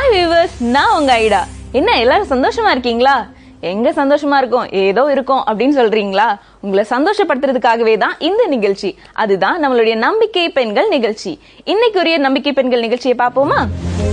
Hi viewers நான் உங்க ஐடா என்ன எல்லாரும் சந்தோஷமா இருக்கீங்களா எங்க சந்தோஷமா இருக்கோம் ஏதோ இருக்கோம் அப்படின்னு சொல்றீங்களா உங்களை சந்தோஷப்படுத்துறதுக்காகவே தான் இந்த நிகழ்ச்சி அதுதான் நம்மளுடைய நம்பிக்கை பெண்கள் நிகழ்ச்சி இன்னைக்குரிய நம்பிக்கை பெண்கள் நிகழ்ச்சியை பார்ப்போமா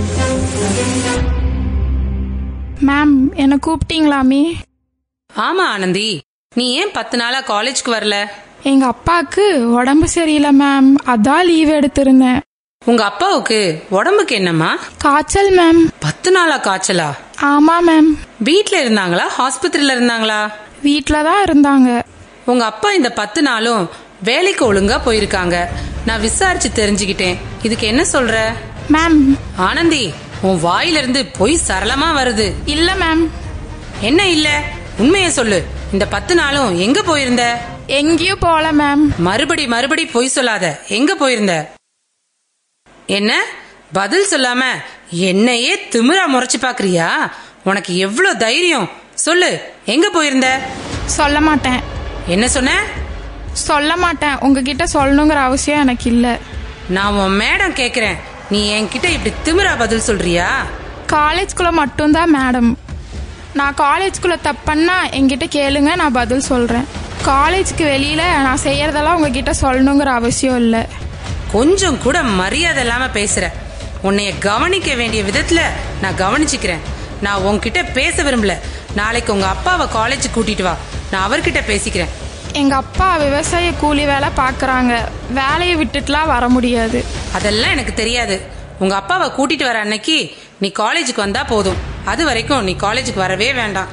மேம் என்னை கூப்பிட்டீங்களாமே ஆமா ஆனந்தி நீ ஏன் பத்து நாளா காலேஜ்க்கு வரல எங்க அப்பாவுக்கு உடம்பு சரியில்லை மேம் அதான் லீவ் எடுத்திருந்தேன் உங்க அப்பாவுக்கு உடம்புக்கு என்னம்மா காய்ச்சல் மேம் பத்து நாளா காய்ச்சலா ஆமா மேம் வீட்ல இருந்தாங்களா ஹாஸ்பத்திரியில இருந்தாங்களா வீட்டில் தான் இருந்தாங்க உங்க அப்பா இந்த பத்து நாளும் வேலைக்கு ஒழுங்கா போயிருக்காங்க நான் விசாரிச்சு தெரிஞ்சுக்கிட்டேன் இதுக்கு என்ன சொல்ற மேம் ஆனந்தி உன் வாயில இருந்து பொய் சரளமா வருது இல்லை மேம் என்ன இல்ல உண்மையை சொல்லு இந்த பத்து நாளும் எங்க போயிருந்த எங்கேயும் போகல மேம் மறுபடி மறுபடி பொய் சொல்லாத எங்க போயிருந்த என்ன பதில் சொல்லாம என்னையே திமிரா முறைச்சு பாக்குறியா உனக்கு எவ்வளவு தைரியம் சொல்லு எங்க போயிருந்த சொல்ல மாட்டேன் என்ன சொன்ன சொல்ல மாட்டேன் உங்ககிட்ட சொல்லணுங்கிற அவசியம் எனக்கு இல்லை நான் உன் மேடம் கேக்குறேன் நீ என்கிட்ட இப்படி திமிரா பதில் சொல்றியா காலேஜ்குள்ளே மட்டும்தான் மேடம் நான் காலேஜ்குள்ளே தப்பண்ணா என்கிட்ட கேளுங்க நான் பதில் சொல்கிறேன் காலேஜ்க்கு வெளியில் நான் செய்யறதெல்லாம் உங்ககிட்ட சொல்லணுங்கிற அவசியம் இல்லை கொஞ்சம் கூட மரியாதை இல்லாம பேசுற உன்னைய கவனிக்க வேண்டிய விதத்துல நான் கவனிச்சுக்கிறேன் நான் உன்கிட்ட பேச விரும்பல நாளைக்கு உங்க அப்பாவை காலேஜ் கூட்டிட்டு வா நான் அவர்கிட்ட பேசிக்கிறேன் எங்க அப்பா விவசாய கூலி வேலை பார்க்கறாங்க வேலையை விட்டுட்டுலாம் வர முடியாது அதெல்லாம் எனக்கு தெரியாது உங்க அப்பாவை கூட்டிட்டு வர அன்னைக்கு நீ காலேஜுக்கு வந்தா போதும் அது வரைக்கும் நீ காலேஜுக்கு வரவே வேண்டாம்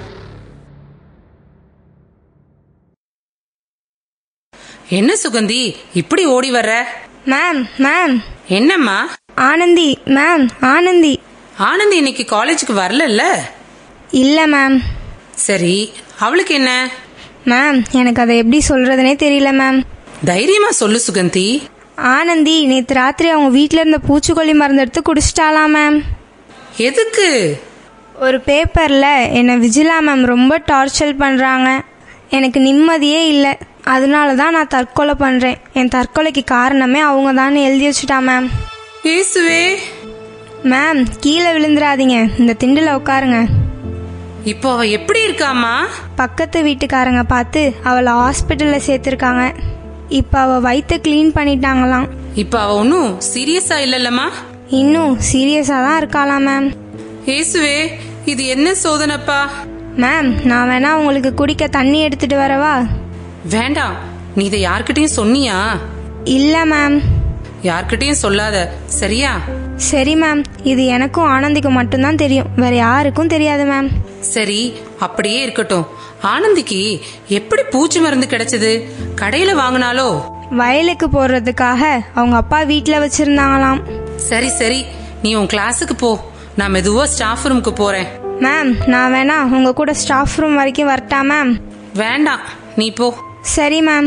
என்ன சுகந்தி இப்படி ஓடி வர்ற மேம் மேம் என்னம்மா ஆனந்தி மேம் ஆனந்தி ஆனந்தி இன்னைக்கு காலேஜுக்கு வரலல்ல இல்ல மேம் சரி அவளுக்கு என்ன மேம் எனக்கு அதை எப்படி சொல்றதுனே தெரியல மேம் தைரியமா சொல்லு சுகந்தி ஆனந்தி நேற்று ராத்திரி அவங்க வீட்டில் இருந்த பூச்சிக்கொல்லி மருந்து எடுத்து குடிச்சிட்டாலாம் மேம் எதுக்கு ஒரு பேப்பரில் என்னை விஜிலா மேம் ரொம்ப டார்ச்சர் பண்ணுறாங்க எனக்கு நிம்மதியே இல்லை அதனால தான் நான் தற்கொலை பண்ணுறேன் என் தற்கொலைக்கு காரணமே அவங்க தான் எழுதி வச்சுட்டா மேம் இயேசுவே மேம் கீழே விழுந்துடாதீங்க இந்த திண்டில் உட்காருங்க இப்போ அவ எப்படி இருக்காமா பக்கத்து வீட்டுக்காரங்க பார்த்து அவளை ஹாஸ்பிட்டலில் சேர்த்துருக்காங்க இப்போ அவள் வயிற்ற க்ளீன் பண்ணிட்டாங்களாம் இப்ப அவ ஒன்னும் சீரியஸா இல்லல்லம்மா இன்னும் சீரியஸாக தான் இருக்காளாம் மேம் இயேசுவே இது என்ன சோதனைப்பா மேம் நான் வேணா உங்களுக்கு குடிக்க தண்ணி எடுத்துட்டு வரவா வேண்டாம் நீ இதை யார்கிட்டயும் சொன்னியா இல்லை மேம் யார்கிட்டயும் சொல்லாத சரியா சரி மேம் இது எனக்கும் ஆனந்திக்கும் மட்டும்தான் தெரியும் வேற யாருக்கும் தெரியாது மேம் சரி அப்படியே இருக்கட்டும் ஆனந்திக்கு எப்படி பூச்சி மருந்து கிடைச்சது கடையில வாங்கினாலோ வயலுக்கு போடுறதுக்காக அவங்க அப்பா வீட்டில் வச்சிருந்தாங்களாம் சரி சரி நீ உன் கிளாஸுக்கு போ நான் மெதுவா ஸ்டாஃப் ரூமுக்கு போறேன் மேம் நான் வேணா உங்க கூட ஸ்டாஃப் ரூம் வரைக்கும் வரட்டா மேம் வேண்டாம் நீ போ சரி மேம்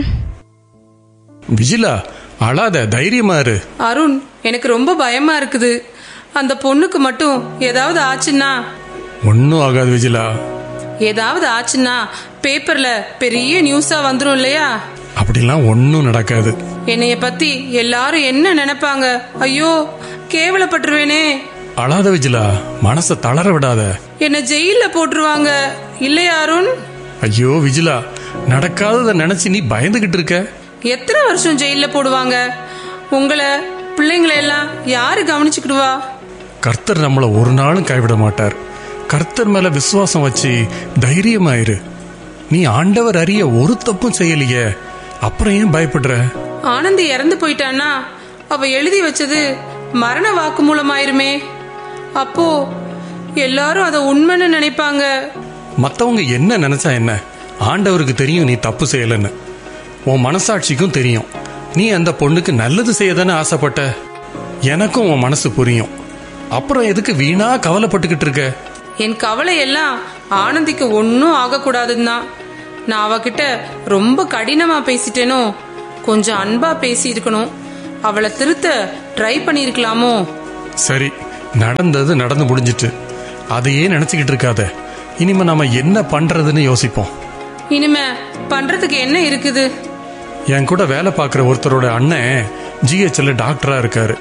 விஜிலா அழாத தைரியமா இரு அருண் எனக்கு ரொம்ப பயமா இருக்குது அந்த பொண்ணுக்கு மட்டும் ஏதாவது ஆச்சுன்னா ஒன்னும் ஆகாது விஜிலா ஏதாவது ஆச்சுன்னா பேப்பர்ல பெரிய நியூஸா வந்துரும் இல்லையா அப்படிலாம் ஒன்னும் நடக்காது என்னைய பத்தி எல்லாரும் என்ன நினைப்பாங்க ஐயோ கேவலப்பட்டுருவேனே அழாத விஜிலா மனச தளர விடாத என்ன ஜெயில போட்டுருவாங்க இல்லையா அருண் ஐயோ விஜிலா நடக்காதத நினைச்சு நீ பயந்துகிட்டு இருக்க எத்தனை வருஷம் ஜெயில போடுவாங்க உங்களை பிள்ளைங்களை எல்லாம் யாரு கவனிச்சுக்கிடுவா கர்த்தர் நம்மள ஒரு நாளும் கைவிட மாட்டார் கர்த்தர் மேல விசுவாசம் வச்சு தைரியமாயிரு நீ ஆண்டவர் அறிய ஒரு தப்பும் செய்யலையே அப்புறம் ஏன் பயப்படுற ஆனந்தி இறந்து போயிட்டான்னா அவ எழுதி வச்சது மரண வாக்கு மூலமாயிருமே அப்போ எல்லாரும் அதை உண்மைன்னு நினைப்பாங்க மத்தவங்க என்ன நினைச்சா என்ன ஆண்டவருக்கு தெரியும் நீ தப்பு செய்யலன்னு உன் மனசாட்சிக்கும் தெரியும் நீ அந்த பொண்ணுக்கு நல்லது செய்ய தானே ஆசைப்பட்ட எனக்கும் உன் மனசு புரியும் அப்புறம் எதுக்கு வீணா கவலைப்பட்டுக்கிட்டு இருக்க என் கவலை எல்லாம் ஆனந்திக்கு ஒன்னும் ஆகக்கூடாதுன்னு தான் நான் அவகிட்ட ரொம்ப கடினமா பேசிட்டேனோ கொஞ்சம் அன்பா பேசி இருக்கணும் அவளை திருத்த ட்ரை பண்ணிருக்கலாமோ சரி நடந்தது நடந்து முடிஞ்சிட்டு அதையே நினைச்சுக்கிட்டு இருக்காத இனிமே நாம என்ன பண்றதுன்னு யோசிப்போம் இனிமே பண்றதுக்கு என்ன இருக்குது என் கூட வேலை பார்க்குற ஒருத்தரோட அண்ணன் ஜிஹெச்ல டாக்டரா இருக்காரு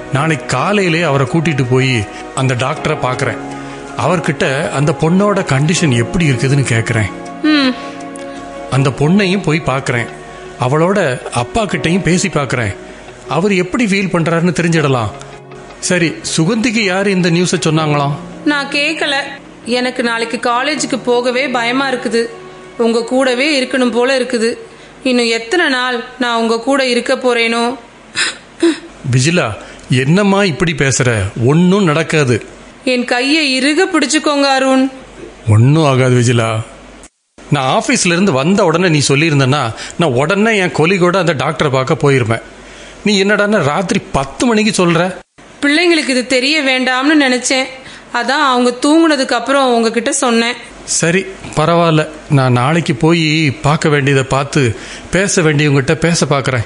நாளைக்கு காலையிலே அவரை கூட்டிட்டு போய் அந்த டாக்டரை பார்க்கறேன் அவர்கிட்ட அந்த பொண்ணோட கண்டிஷன் எப்படி இருக்குதுன்னு கேட்குறேன் ம் அந்த பொண்ணையும் போய் பார்க்கறேன் அவளோட அப்பா கிட்டையும் பேசி பார்க்கறேன் அவர் எப்படி ஃபீல் பண்றாருன்னு தெரிஞ்சிடலாம் சரி சுகந்திக்கு யார் இந்த நியூஸை சொன்னாங்களாம் நான் கேட்கல எனக்கு நாளைக்கு காலேஜுக்கு போகவே பயமா இருக்குது உங்க கூடவே இருக்கணும் போல இருக்குது இன்னும் எத்தனை நாள் நான் உங்க கூட இருக்க போறேனோ விஜிலா என்னம்மா இப்படி பேசுற ஒன்றும் நடக்காது என் கையை இறுக பிடிச்சுக்கோங்க அருண் ஒன்றும் ஆகாது விஜிலா நான் ஆஃபீஸ்ல இருந்து வந்த உடனே நீ சொல்லியிருந்தனா நான் உடனே என் கொலிகோட அந்த டாக்டரை பார்க்க போயிருப்பேன் நீ என்னடான்னா ராத்திரி பத்து மணிக்கு சொல்ற பிள்ளைங்களுக்கு இது தெரிய வேண்டாம்னு நினைச்சேன் அதான் அவங்க தூங்குனதுக்கு அப்புறம் உங்ககிட்ட சொன்னேன் சரி பரவாயில்ல நான் நாளைக்கு போய் பார்க்க வேண்டியதை பார்த்து பேச வேண்டியவங்ககிட்ட பேச பார்க்கறேன்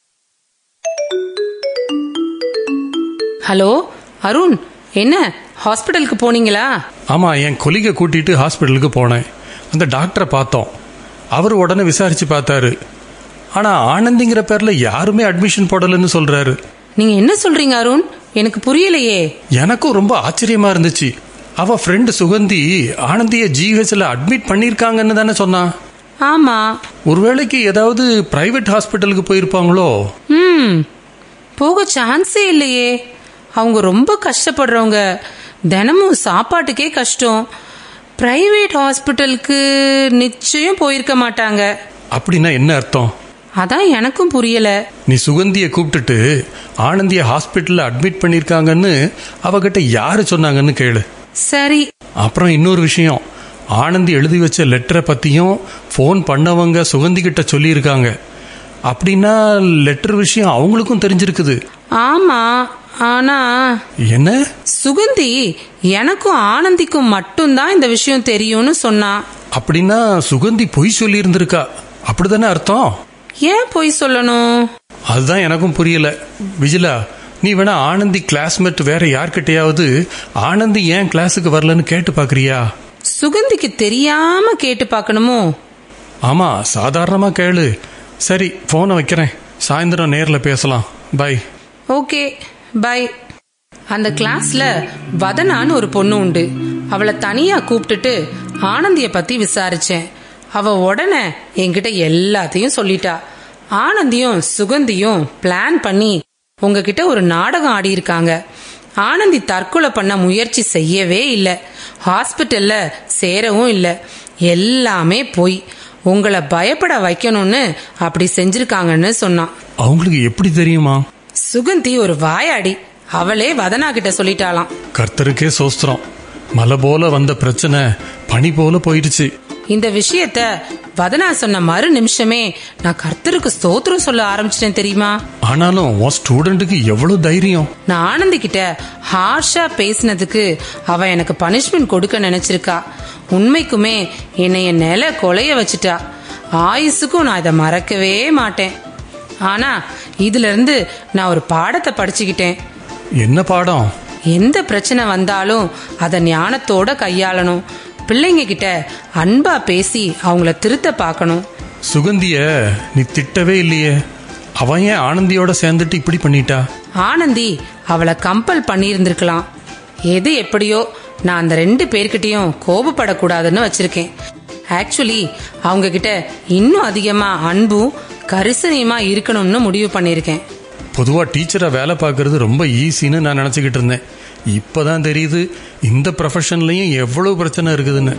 ஹலோ அருண் என்ன ஹாஸ்பிட்டலுக்கு போனீங்களா ஆமா என் கொலிகை கூட்டிட்டு ஹாஸ்பிட்டலுக்கு போனேன் அந்த டாக்டரை பார்த்தோம் அவர் உடனே விசாரிச்சு பார்த்தாரு ஆனா ஆனந்திங்கிற பேர்ல யாருமே அட்மிஷன் போடலன்னு சொல்றாரு நீங்க என்ன சொல்றீங்க அருண் எனக்கு புரியலையே எனக்கும் ரொம்ப ஆச்சரியமா இருந்துச்சு அவ ஃப்ரெண்டு சுகந்தி ஆனந்திய ஜிஹெச்ல அட்மிட் பண்ணிருக்காங்கன்னு தானே சொன்னா ஆமா ஒருவேளைக்கு ஏதாவது பிரைவேட் ஹாஸ்பிட்டலுக்கு போயிருப்பாங்களோ ம் போக சான்ஸே இல்லையே அவங்க ரொம்ப கஷ்டப்படுறவங்க தினமும் சாப்பாட்டுக்கே கஷ்டம் பிரைவேட் ஹாஸ்பிட்டலுக்கு நிச்சயம் போயிருக்க மாட்டாங்க அப்படின்னா என்ன அர்த்தம் அதான் எனக்கும் புரியல நீ சுகந்திய கூப்பிட்டுட்டு ஆனந்திய ஹாஸ்பிட்டல்ல அட்மிட் பண்ணிருக்காங்கன்னு அவகிட்ட யாரு சொன்னாங்கன்னு கேளு சரி அப்புறம் இன்னொரு விஷயம் ஆனந்தி எழுதி வச்ச லெட்டரை பத்தியும் ஃபோன் பண்ணவங்க சுகந்தி கிட்ட சொல்லியிருக்காங்க அப்படின்னா லெட்டர் விஷயம் அவங்களுக்கும் தெரிஞ்சிருக்குது ஆமா ஆனா என்ன சுகந்தி எனக்கும் ஆனந்திக்கும் மட்டும்தான் இந்த விஷயம் தெரியும்னு சொன்னா அப்படின்னா சுகந்தி பொய் சொல்லி இருந்திருக்கா அப்படிதானே அர்த்தம் ஏன் பொய் சொல்லணும் அதுதான் எனக்கும் புரியல விஜிலா நீ வேணா ஆனந்தி கிளாஸ்மேட் வேற யார்கிட்டயாவது ஆனந்தி ஏன் கிளாஸுக்கு வரலன்னு கேட்டு பாக்குறியா சுகந்திக்கு தெரியாம கேட்டு பார்க்கணுமோ ஆமா சாதாரணமா கேளு சரி போனை வைக்கிறேன் சாயந்தரம் நேர்ல பேசலாம் பை ஓகே பை அந்த கிளாஸ்ல வதனான்னு ஒரு பொண்ணு உண்டு அவளை தனியா கூப்பிட்டுட்டு ஆனந்திய பத்தி விசாரிச்சேன் அவ உடனே என்கிட்ட எல்லாத்தையும் சொல்லிட்டா ஆனந்தியும் சுகந்தியும் பிளான் பண்ணி உங்ககிட்ட ஒரு நாடகம் ஆடி இருக்காங்க ஆனந்தி தற்கொலை பண்ண முயற்சி செய்யவே இல்லை ஹாஸ்பிட்டல்ல சேரவும் இல்லை எல்லாமே போய் உங்களை பயப்பட வைக்கணும்னு அப்படி செஞ்சிருக்காங்கன்னு சொன்னான் அவங்களுக்கு எப்படி தெரியுமா சுகந்தி ஒரு வாயாடி அவளே வதனா கிட்ட சொல்லிட்டாளாம் கர்த்தருக்கே சோஸ்திரம் மலை போல வந்த பிரச்சனை பனி போல போயிடுச்சு இந்த விஷயத்த வதனா சொன்ன மறு நிமிஷமே நான் கர்த்தருக்கு ஸ்தோத்திரம் சொல்ல ஆரம்பிச்சிட்டேன் தெரியுமா ஆனாலும் உன் ஸ்டூடெண்ட்டுக்கு எவ்வளவு தைரியம் நான் ஆனந்தி கிட்ட ஹார்ஷா பேசினதுக்கு அவ எனக்கு பனிஷ்மெண்ட் கொடுக்க நினைச்சிருக்கா உண்மைக்குமே என்னைய நில கொலைய வச்சுட்டா ஆயுசுக்கும் நான் இதை மறக்கவே மாட்டேன் ஆனா இதுல இருந்து நான் ஒரு பாடத்தை படிச்சுக்கிட்டேன் என்ன பாடம் எந்த பிரச்சனை வந்தாலும் அதை ஞானத்தோட கையாளணும் பிள்ளைங்க கிட்ட அன்பா பேசி அவங்கள திருத்த பார்க்கணும் சுகந்திய நீ திட்டவே இல்லையே அவன் ஏன் ஆனந்தியோட சேர்ந்துட்டு இப்படி பண்ணிட்டா ஆனந்தி அவளை கம்பல் பண்ணியிருந்திருக்கலாம் எது எப்படியோ நான் அந்த ரெண்டு பேர்கிட்டயும் கோபப்படக்கூடாதுன்னு வச்சிருக்கேன் ஆக்சுவலி அவங்க கிட்ட இன்னும் அதிகமா அன்பும் கரிசனையுமா இருக்கணும்னு முடிவு பண்ணியிருக்கேன் பொதுவா டீச்சரா வேலை பார்க்கறது ரொம்ப ஈஸின்னு நான் நினைச்சுக்கிட்டு இருந்தேன் இப்பதான் தெரியுது இந்த ப்ரொஃபஷன்லயும் எவ்வளவு பிரச்சனை இருக்குதுன்னு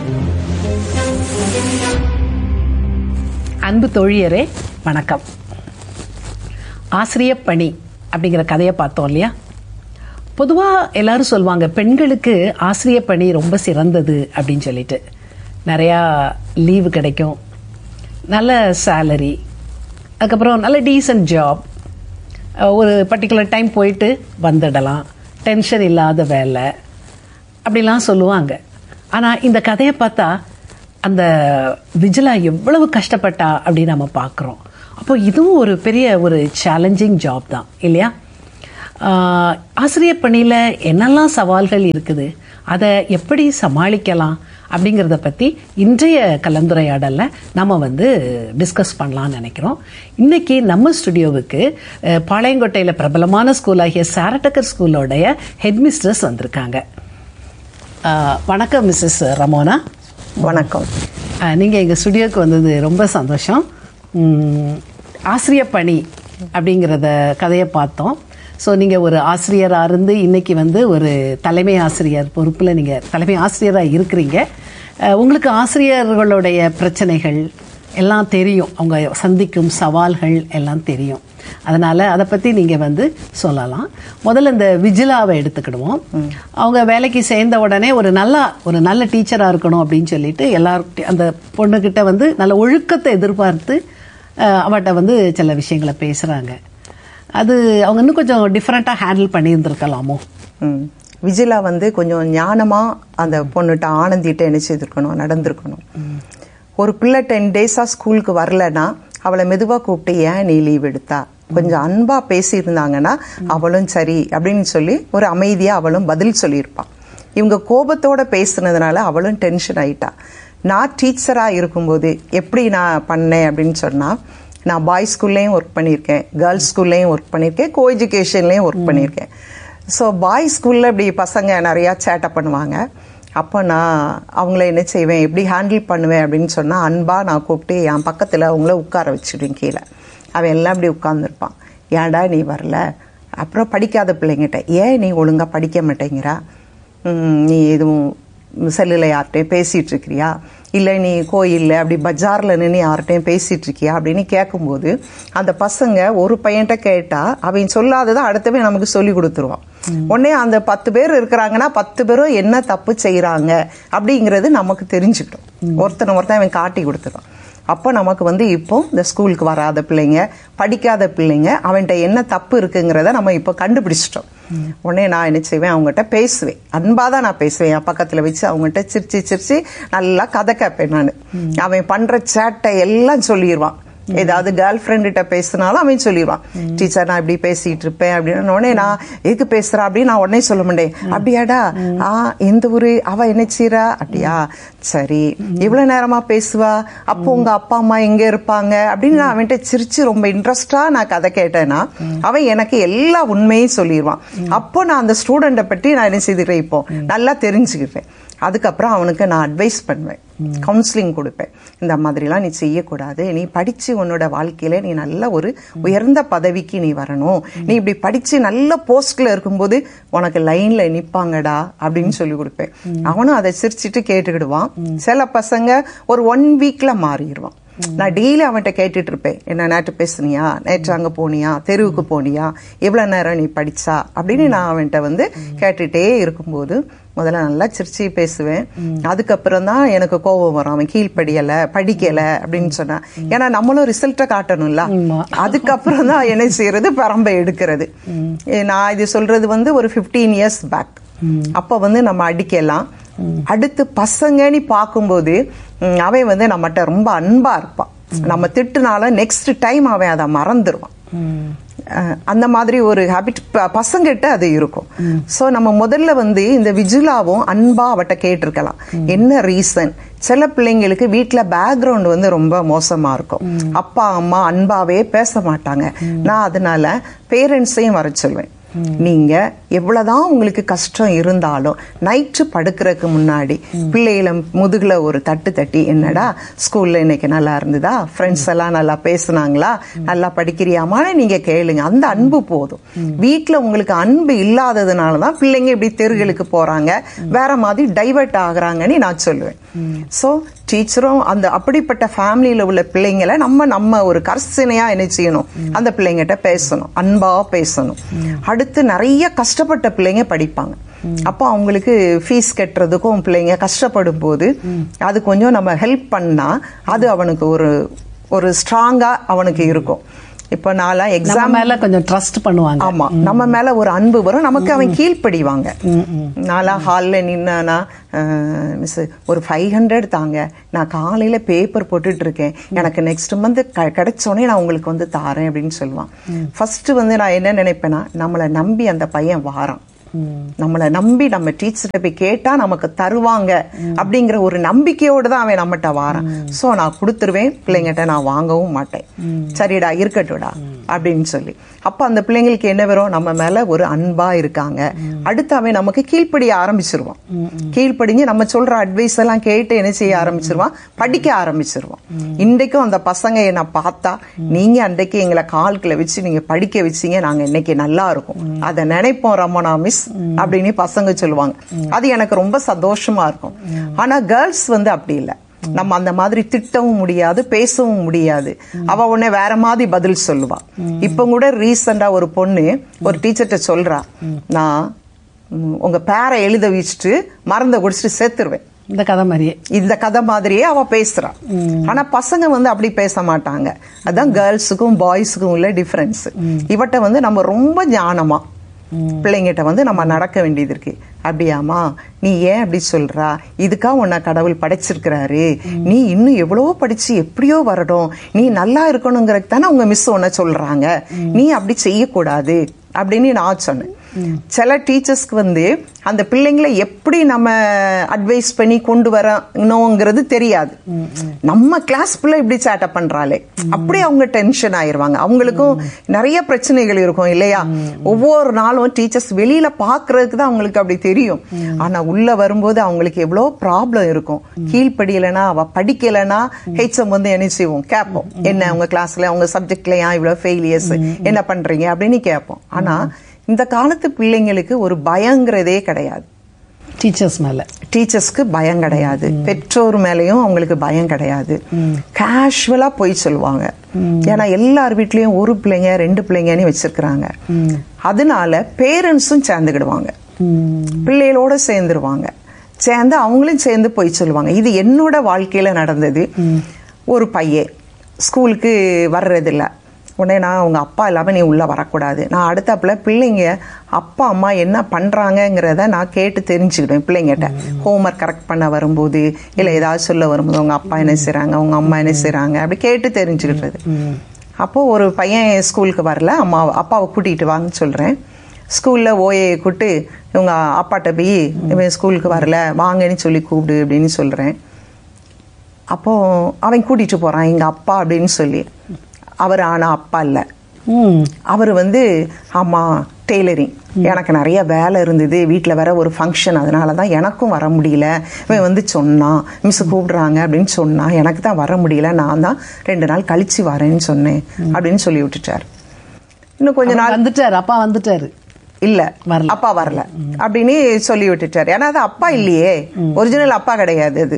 அன்பு தோழியரே வணக்கம் ஆசிரியப் பணி அப்படிங்கிற கதையை பார்த்தோம் இல்லையா பொதுவாக எல்லாரும் சொல்லுவாங்க பெண்களுக்கு ஆசிரியப் பணி ரொம்ப சிறந்தது அப்படின்னு சொல்லிட்டு நிறையா லீவு கிடைக்கும் நல்ல சேலரி அதுக்கப்புறம் நல்ல டீசன்ட் ஜாப் ஒரு பர்டிகுலர் டைம் போயிட்டு வந்துடலாம் டென்ஷன் இல்லாத வேலை அப்படிலாம் சொல்லுவாங்க ஆனால் இந்த கதையை பார்த்தா அந்த விஜிலா எவ்வளவு கஷ்டப்பட்டா அப்படின்னு நம்ம பார்க்குறோம் அப்போ இதுவும் ஒரு பெரிய ஒரு சேலஞ்சிங் ஜாப் தான் இல்லையா ஆஹ், ஆசிரியர் பணியில் என்னெல்லாம் சவால்கள் இருக்குது அதை எப்படி சமாளிக்கலாம் அப்படிங்கிறத பற்றி இன்றைய கலந்துரையாடலில் நம்ம வந்து டிஸ்கஸ் பண்ணலாம்னு நினைக்கிறோம் இன்னைக்கு நம்ம ஸ்டுடியோவுக்கு அஹ், பாளையங்கோட்டையில் பிரபலமான ஸ்கூல் ஆகிய சாரட்டக்கர் ஸ்கூலோடைய ஹெட்மிஸ்ட்ரஸ் வந்திருக்காங்க ஆஹ், வணக்கம் மிஸ்ஸஸ் ரமோனா வணக்கம் ஆஹ், நீங்க எங்க ஸ்டுடியோக்கு வந்தது ரொம்ப சந்தோஷம் உம், ஆசிரியர் பணி அப்படிங்கிறத கதையை பார்த்தோம் ஸோ நீங்க ஒரு ஆசிரியராக இருந்து இன்னைக்கு வந்து ஒரு தலைமை ஆசிரியர் பொறுப்பில் நீங்க தலைமை ஆசிரியராக இருக்கிறீங்க ஆஹ், உங்களுக்கு ஆசிரியர்களுடைய பிரச்சனைகள் எல்லாம் தெரியும் அவங்க சந்திக்கும் சவால்கள் எல்லாம் தெரியும் அதனால அதை பத்தி நீங்க வந்து சொல்லலாம் முதல்ல இந்த விஜிலாவை எடுத்துக்கிடுவோம் அவங்க வேலைக்கு சேர்ந்த உடனே ஒரு நல்ல ஒரு நல்ல டீச்சரா இருக்கணும் அப்படின்னு சொல்லிட்டு எல்லார்கிட்ட அந்த பொண்ணுகிட்ட வந்து நல்ல ஒழுக்கத்தை எதிர்பார்த்து அஹ், அவட்ட வந்து சில விஷயங்களை பேசுறாங்க அது அவங்க இன்னும் கொஞ்சம் டிஃப்ரெண்ட்டாக ஹேண்டில் பண்ணியிருந்திருக்கலாமோ ம். விஜிலா வந்து கொஞ்சம் ஞானமா அந்த பொண்ணுகிட்ட ஆனந்திட்ட என்ன செய்திருக்கணும் நடந்திருக்கணும் ஒரு பிள்ளை டென் டேஸா ஸ்கூலுக்கு வரலன்னா அவளை மெதுவா கூப்பிட்டு ஏன் நீ லீவ் எடுத்தா கொஞ்சம் அன்பா பேசியிருந்தாங்கன்னா அவளும் சரி அப்படின்னு சொல்லி ஒரு அமைதியா அவளும் பதில் சொல்லியிருப்பான் இவங்க கோபத்தோட பேசுனதுனால அவளும் டென்ஷன் ஆயிட்டா நான் டீச்சரா இருக்கும்போது எப்படி நான் பண்ணேன் அப்படின்னு சொன்னா நான் பாய்ஸ் ஸ்கூல்லையும் ஒர்க் பண்ணியிருக்கேன் கேர்ள்ஸ் ஸ்கூல்லையும் ஒர்க் பண்ணியிருக்கேன் கோ எஜுகேஷன்லையும் ஒர்க் பண்ணியிருக்கேன் ஸோ பாய்ஸ் ஸ்கூலில் இப்படி பசங்க நிறையா சேட்டை பண்ணுவாங்க அப்போ நான் அவங்கள என்ன செய்வேன் எப்படி ஹேண்டில் பண்ணுவேன் அப்படின்னு சொன்னால் அன்பாக நான் கூப்பிட்டு என் பக்கத்தில் அவங்கள உட்கார வச்சிடுவேன் கீழே அவன் எல்லாம் இப்படி உட்காந்துருப்பான் ஏன்டா நீ வரல அப்புறம் படிக்காத பிள்ளைங்கிட்ட ஏன் நீ ஒழுங்காக படிக்க மாட்டேங்கிறா ம், நீ எதுவும் செல்லில் யார்கிட்டயும் பேசிட்டு இருக்கிறியா இல்லை நீ கோயிலில் அப்படி பஜாரில் நின்று யார்கிட்டயும் பேசிட்டு இருக்கியா அப்படின்னு கேட்கும்போது அந்த பசங்க ஒரு பையன்கிட்ட கேட்டா அவன் சொல்லாததை அடுத்தவன் நமக்கு சொல்லி கொடுத்துருவான் உடனே அந்த பத்து பேர் இருக்கிறாங்கன்னா பத்து பேரும் என்ன தப்பு செய்றாங்க அப்படிங்கிறது நமக்கு தெரிஞ்சுக்கிடும் ஒருத்தனை ஒருத்தன் அவன் காட்டி கொடுத்துருவான் அப்போ நமக்கு வந்து இப்போ இந்த ஸ்கூலுக்கு வராத பிள்ளைங்க படிக்காத பிள்ளைங்க அவன்கிட்ட என்ன தப்பு இருக்குங்கிறத நம்ம இப்போ கண்டுபிடிச்சிட்டோம் உடனே நான் என்ன செய்வேன் அவங்ககிட்ட பேசுவேன் அன்பா தான் நான் பேசுவேன் என் பக்கத்துல வச்சு அவங்ககிட்ட சிரிச்சு சிரிச்சு நல்லா கதை கேட்பேன் நான் அவன் பண்ற சேட்டை எல்லாம் சொல்லிடுவான் ஏதாவது கேர்ள் ஃப்ரெண்டுகிட்ட பேசினாலும் அவன் சொல்லிடுவான் டீச்சர் நான் இப்படி பேசிட்டு இருப்பேன் அப்படின்னு உடனே நான் எதுக்கு பேசுறா அப்படின்னு நான் உடனே சொல்ல மாட்டேன் அப்படியாடா ஆ எந்த ஊரு அவ என்ன செய்றா அப்படியா சரி இவ்வளவு நேரமா பேசுவா அப்போ உங்க அப்பா அம்மா எங்க இருப்பாங்க அப்படின்னு நான் அவன்கிட்ட சிரிச்சு ரொம்ப இன்ட்ரெஸ்டா நான் கதை கேட்டேன்னா அவன் எனக்கு எல்லா உண்மையும் சொல்லிடுவான் அப்போ நான் அந்த ஸ்டூடெண்ட்டை பற்றி நான் என்ன செய்துக்கிறேன் இப்போ நல்லா தெரிஞ்சுக்கிறேன் அதுக்கப்புறம் அவனுக்கு நான் அட்வைஸ் பண்ணுவேன் கவுன்சிலிங் கொடுப்பேன் இந்த மாதிரிலாம் நீ செய்யக்கூடாது நீ படிச்சு உன்னோட வாழ்க்கையில நீ நல்ல ஒரு உயர்ந்த பதவிக்கு நீ வரணும் நீ இப்படி படிச்சு நல்ல போஸ்ட்ல இருக்கும்போது உனக்கு லைன்ல நிப்பாங்கடா அப்படின்னு சொல்லி கொடுப்பேன் அவனும் அதை சிரிச்சிட்டு கேட்டுக்கிடுவான் சில பசங்க ஒரு ஒன் வீக்ல மாறிடுவான் நான் டெய்லி அவன்கிட்ட கேட்டுட்டு இருப்பேன் என்ன நேற்று பேசுனியா நேற்று அங்க போனியா தெருவுக்கு போனியா எவ்வளவு நேரம் நீ படிச்சா அப்படின்னு நான் அவன்கிட்ட வந்து கேட்டுட்டே இருக்கும்போது முதல்ல நல்லா சிரிச்சு பேசுவேன் அதுக்கப்புறம் தான் எனக்கு கோபம் வரும் அவன் கீழ்ப்படியல படிக்கல அப்படின்னு சொன்னான் ஏன்னா நம்மளும் ரிசல்ட்டை காட்டணும்ல அதுக்கப்புறம் தான் என்ன செய்யறது பரம்பை எடுக்கிறது ஏ, நான் இது சொல்றது வந்து ஒரு 15 இயர்ஸ் பேக் அப்ப வந்து நம்ம அடிக்கலாம் அடுத்து பசங்கன்னு பார்க்கும்போது ம், அவன் வந்து நம்மகிட்ட ரொம்ப அன்பா இருப்பான் நம்ம திட்டுனாலும் நெக்ஸ்ட் டைம் அவன் அதை மறந்துடுவான் அஹ், அந்த மாதிரி ஒரு ஹேபிட் பசங்கிட்ட அது இருக்கும் சோ நம்ம முதல்ல வந்து இந்த விஜுலாவும் அன்பா அவட்ட கேட்டிருக்கலாம் என்ன ரீசன் சில பிள்ளைங்களுக்கு வீட்ல பேக்ரவுண்ட் வந்து ரொம்ப மோசமா இருக்கும் அப்பா அம்மா அன்பாவே பேச மாட்டாங்க நான் அதனால பேரண்ட்ஸையும் வர சொல்வேன் நீங்க எவ்வளவுதான் உங்களுக்கு கஷ்டம் இருந்தாலும் நைட்டு படுக்கிறதுக்கு முன்னாடி பிள்ளைகளை முதுகுல ஒரு தட்டு தட்டி என்னடா ஸ்கூல்ல இன்னைக்கு நல்லா இருந்ததா ஃப்ரெண்ட்ஸ் எல்லாம் நல்லா பேசுனாங்களா நல்லா படிக்கிறியாமான்னு நீங்க கேளுங்க அந்த அன்பு போதும் வீட்ல உங்களுக்கு அன்பு இல்லாததுனால தான் பிள்ளைங்க இப்படி தெருகளுக்கு போறாங்க வேற மாதிரி டைவர்ட் ஆகுறாங்கன்னு நான் சொல்லுவேன் சோ டீச்சரும் அந்த அப்படிப்பட்ட ஃபேமிலியில உள்ள பிள்ளைங்களை நம்ம நம்ம ஒரு கர்சனையா என்ன செய்யணும் அந்த பிள்ளைங்கிட்ட பேசணும் அன்பா பேசணும் அடுத்து நிறைய கஷ்டப்பட்ட பிள்ளைங்க படிப்பாங்க அப்போ அவங்களுக்கு ஃபீஸ் கட்டுறதுக்கும் பிள்ளைங்க கஷ்டப்படும் போது அது கொஞ்சம் நம்ம ஹெல்ப் பண்ணா அது அவனுக்கு ஒரு ஒரு ஸ்ட்ராங்கா அவனுக்கு இருக்கும் இப்போ நான்லாம் நம்ம எக்ஸாம் மேல கொஞ்சம் ட்ரஸ்ட் பண்ணுவாங்க ஆமா நம்ம மேல ஒரு அன்பு வரும் நமக்கு அவன் கீழ்ப்படிவாங்க நான்லாம் ஹால்ல நின்னா மிஸ் ஒரு ஃபைவ் ஹண்ட்ரட் தாங்க நான் காலையில பேப்பர் போட்டுட்டு இருக்கேன் எனக்கு நெக்ஸ்ட் மந்த் கிடைச்சோடனே நான் உங்களுக்கு வந்து தாரேன் அப்படின்னு சொல்லுவான் ஃபர்ஸ்ட் வந்து நான் என்ன நினைப்பேன்னா நம்மளை நம்பி அந்த பையன் வாரான் நம்மளை நம்பி நம்ம டீச்சர்கிட்ட போய் கேட்டா நமக்கு தருவாங்க அப்படிங்கிற ஒரு நம்பிக்கையோடு தான் அவன் நம்மகிட்ட வாரான் சோ நான் கொடுத்துருவேன் பிள்ளைங்கிட்ட நான் வாங்கவும் மாட்டேன் சரிடா இருக்கட்டும்டா அப்படின்னு சொல்லி அப்ப அந்த பிள்ளைங்களுக்கு என்ன வரும் நம்ம மேல ஒரு அன்பா இருக்காங்க அடுத்து அவன் நமக்கு கீழ்ப்படிய ஆரம்பிச்சிருவான் கீழ்ப்படிஞ்சு நம்ம சொல்ற அட்வைஸ் எல்லாம் கேட்டு என்ன செய்ய ஆரம்பிச்சிருவான் படிக்க ஆரம்பிச்சிருவான் இன்றைக்கும் அந்த பசங்க என்ன பார்த்தா நீங்க அன்றைக்கு எங்களை கால்குல வச்சு நீங்க படிக்க வச்சீங்க நாங்க இன்னைக்கு நல்லா இருக்கும் அதை நினைப்போம் ரமணா மிஸ் அப்படின்னு பசங்க சொல்லுவாங்க அது எனக்கு ரொம்ப சந்தோஷமா இருக்கும் ஆனா கேர்ள்ஸ் வந்து அப்படி இல்லை நம்ம அந்த மாதிரி திட்டவும் முடியாது பேசவும் முடியாது அவ உடனே வேற மாதிரி பதில் சொல்லுவா இப்ப கூட ரீசெண்டா ஒரு பொண்ணு ஒரு டீச்சர்கிட்ட சொல்றா நான் ம், உங்க பேரை எழுத வச்சுட்டு மறந்த குடிச்சிட்டு சேர்த்துருவேன் இந்த கதை மாதிரியே இந்த கதை மாதிரியே அவ பேசுறா ஆனா பசங்க வந்து அப்படி பேச மாட்டாங்க அதான் கேர்ள்ஸுக்கும் பாய்ஸுக்கும் உள்ள டிஃபரன்ஸ் இவட்ட வந்து நம்ம ரொம்ப ஞானமா பிள்ளைங்கிட்ட வந்து நம்ம நடக்க வேண்டியது இருக்கு அப்படியாமா நீ ஏன் அப்படி சொல்றா இதுக்கா உன்னை கடவுள் படைச்சிருக்கிறாரு நீ இன்னும் எவ்வளவோ படிச்சு எப்படியோ வரணும் நீ நல்லா இருக்கணுங்கிறதுக்கு தானே உங்க மிஸ் உன்னை சொல்றாங்க நீ அப்படி செய்யக்கூடாது அப்படின்னு நான் சொன்னேன் சில டீச்சர்ஸ்க்கு வந்து அந்த பிள்ளைங்களை எப்படி நம்ம அட்வைஸ் பண்ணி கொண்டு வரணுங்கிறது தெரியாது நம்ம கிளாஸ் பிள்ளை இப்படி சேட்டை பண்றாளே அப்படி அவங்க டென்ஷன் ஆயிருவாங்க அவங்களுக்கும் நிறைய பிரச்சனைகள் இருக்கும் இல்லையா ஒவ்வொரு நாளும் டீச்சர்ஸ் வெளியில பாக்குறதுக்கு தான் அவங்களுக்கு அப்படி தெரியும் ஆனா உள்ள வரும்போது அவங்களுக்கு எவ்வளவு ப்ராப்ளம் இருக்கும் கீழ்ப்படியலைன்னா அவ படிக்கலைன்னா ஹெச்எம் வந்து என்ன செய்வோம் கேட்போம் என்ன உங்க கிளாஸ்ல உங்க சப்ஜெக்ட்ல ஏன் இவ்வளவு ஃபெயிலியர்ஸ் என்ன பண்றீங்க அப்படின்னு கேட்போம் ஆனா இந்த காலத்து பிள்ளைங்களுக்கு ஒரு பயங்கிறதே கிடையாது டீச்சர்ஸ் மேல டீச்சர்ஸ்க்கு பயம் கிடையாது பெற்றோர் மேலயும் அவங்களுக்கு பயம் கிடையாது கேஷுவலா போய் சொல்லுவாங்க ஏன்னா எல்லார் வீட்லயும் ஒரு பிள்ளைங்க ரெண்டு பிள்ளைங்கன்னு வச்சிருக்கிறாங்க அதனால பேரண்ட்ஸும் சேர்ந்துக்கிடுவாங்க பிள்ளைகளோட சேர்ந்துருவாங்க சேர்ந்து அவங்களும் சேர்ந்து போய் சொல்லுவாங்க இது என்னோட வாழ்க்கையில நடந்தது ஒரு பையன் ஸ்கூலுக்கு வர்றதில்ல உடனே நான் அவங்க அப்பா இல்லாம நீ உள்ள வரக்கூடாது நான் அடுத்தாப்புல பிள்ளைங்க அப்பா அம்மா என்ன பண்றாங்கங்கிறத நான் கேட்டு தெரிஞ்சுக்கிடுவேன் பிள்ளைங்கிட்ட ஹோம்ஒர்க் கரெக்ட் பண்ண வரும்போது இல்ல ஏதாவது சொல்ல வரும்போது அவங்க அப்பா என்ன செய்றாங்க அவங்க அம்மா என்ன செய்றாங்க அப்படி கேட்டு தெரிஞ்சுக்கிட்டது அப்போ ஒரு பையன் ஸ்கூலுக்கு வரல அம்மா அப்பாவை கூட்டிட்டு வாங்கன்னு சொல்றேன் ஸ்கூல்ல ஓஏ கூட்டு இவங்க அப்பாட்ட போய் இவன் ஸ்கூலுக்கு வரல வாங்கன்னு சொல்லி கூப்பிடு அப்படின்னு சொல்றேன் அப்போ அவன் கூட்டிட்டு போறான் எங்க அப்பா அப்படின்னு சொல்லி அவர் ஆனா அப்பா இல்ல ம் அவர் வந்து ஆமா டெய்லரிங் எனக்கு நிறைய வேலை இருந்தது வீட்டில் வேற ஒரு ஃபங்க்ஷன் அதனால தான் எனக்கும் வர முடியல இவன் வந்து சொன்னான் மிஸ் கூப்பிடுறாங்க அப்படின்னு சொன்னான் எனக்கு தான் வர முடியல நான் தான் ரெண்டு நாள் கழிச்சு வரேன்னு சொன்னேன் அப்படின்னு சொல்லி விட்டுட்டார் இன்னும் கொஞ்ச நாள் அவர் வந்துட்டாரு அப்பா வந்துட்டாரு இல்ல வரல. அப்பா வரல அப்படின்னு சொல்லி விட்டுட்டாரு ஏன்னா அது அப்பா இல்லையே ஒரிஜினல் அப்பா கிடையாது அது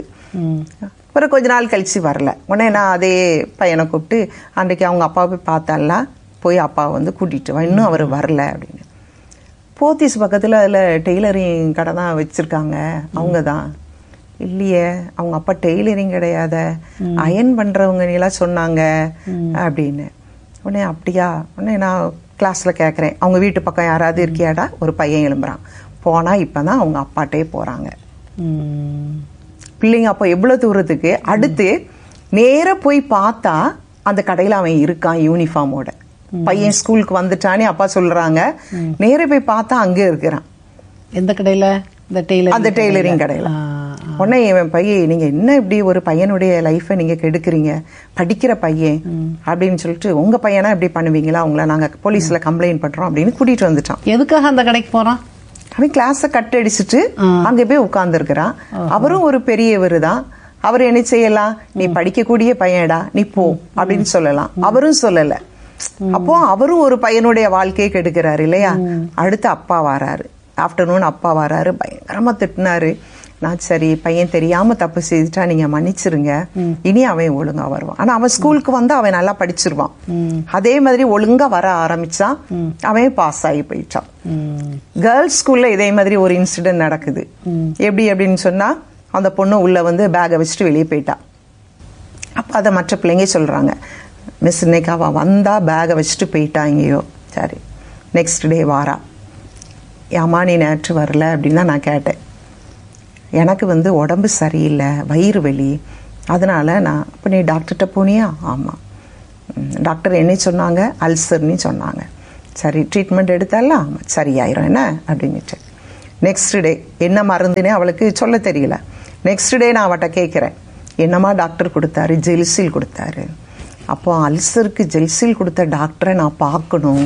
ஒரு கொஞ்ச நாள் கழிச்சு வரல உடனே நான் அதே பையனை கூப்பிட்டு அன்றைக்கு அவங்க அப்பா போய் பார்த்தால போய் அப்பாவை வந்து கூட்டிட்டு வா இன்னும் அவர் வரல அப்படின்னு போத்தீஸ் பக்கத்துல அதுல டெய்லரிங் கடை தான் வச்சிருக்காங்க அவங்க தான் இல்லையே அவங்க அப்பா டெய்லரிங் கிடையாத அயன் பண்றவங்க நீலாம் சொன்னாங்க அப்படின்னு உடனே அப்படியா உடனே நான் கிளாஸ்ல கேட்குறேன் அவங்க வீட்டு பக்கம் யாராவது இருக்கியாடா ஒரு பையன் எழும்புறான் போனா இப்பதான் அவங்க அப்பாட்டே போறாங்க ம். பிள்ளைங்க அப்போ எவ்வளவு தூரத்துக்கு அடுத்து நேரா போய் பார்த்தா அந்த கடையில அவன் இருக்கான் யூனிஃபார்மோட பையன் ஸ்கூலுக்கு வந்துட்டானே அப்பா சொல்றாங்க நேரா போய் பார்த்தா அங்க இருக்கிறான் எந்த கடையில இந்த டெய்லர் அந்த டெய்லரிங் கடையில உடனே இவன் பையன் நீங்க என்ன இப்படி ஒரு பையனுடைய லைஃபை நீங்க கெடுக்குறீங்க படிக்கிற பையன் அப்படின்னு சொல்லிட்டு உங்க பையனா இப்படி பண்ணுவீங்களா உங்களை நாங்க போலீஸ்ல கம்ப்ளைண்ட் பண்றோம் அப்படின்னு கூட்டிட்டு வந்துட்டான் எதுக்காக அந்த கடைக்கு போறான் அவன் கிளாஸ கட் அடிச்சுட்டு அங்க போய் உட்கார்ந்து இருக்கிறான் அவரும் ஒரு பெரியவர் தான் அவர் என்ன செய்யலாம் நீ படிக்கக்கூடிய பையன்டா நீ போ அப்படின்னு சொல்லலாம் அவரும் சொல்லல அப்போ அவரும் ஒரு பையனுடைய வாழ்க்கையை கெடுக்கிறாரு இல்லையா அடுத்து அப்பா வராரு ஆஃப்டர்நூன் அப்பா வராரு பயங்கரமா திட்டினாரு நான் சரி பையன் தெரியாம தப்பு செய்துட்டா நீங்க மன்னிச்சிருங்க இனி அவன் ஒழுங்கா வருவான் ஆனா அவன் ஸ்கூலுக்கு வந்து அவன் நல்லா படிச்சிருவான் அதே மாதிரி ஒழுங்கா வர ஆரம்பிச்சான் அவன் பாஸ் ஆகி போயிட்டான் கேர்ள்ஸ் ஸ்கூல்ல இதே மாதிரி ஒரு இன்சிடென்ட் நடக்குது எப்படி அப்படின்னு சொன்னா அந்த பொண்ணு உள்ள வந்து பேகை வச்சுட்டு வெளியே போயிட்டா அப்ப அதை மற்ற பிள்ளைங்க சொல்றாங்க மிஸ் இன்னைக்கு அவள் வந்தா பேகை வச்சுட்டு போயிட்டாங்கயோ சரி நெக்ஸ்ட் டே வாரா ஏம்மா நீ நேற்று வரல அப்படின்னு தான் நான் கேட்டேன் எனக்கு வந்து உடம்பு சரியில்லை வயிறு வலி அதனால நான் அப்போ நீ டாக்டர்கிட்ட போனியா ஆமாம் டாக்டர் என்ன சொன்னாங்க அல்சர்னு சொன்னாங்க சரி ட்ரீட்மெண்ட் எடுத்தால ஆமாம் சரியாயிரும் என்ன அப்படின்னுட்டு நெக்ஸ்ட் டே என்ன மருந்துனே அவளுக்கு சொல்ல தெரியல நெக்ஸ்ட் டே நான் அவட்ட கேட்குறேன் என்னம்மா டாக்டர் கொடுத்தாரு ஜெல்சில் கொடுத்தாரு அப்போ அல்சருக்கு ஜெல்சில் கொடுத்த டாக்டரை நான் பார்க்கணும்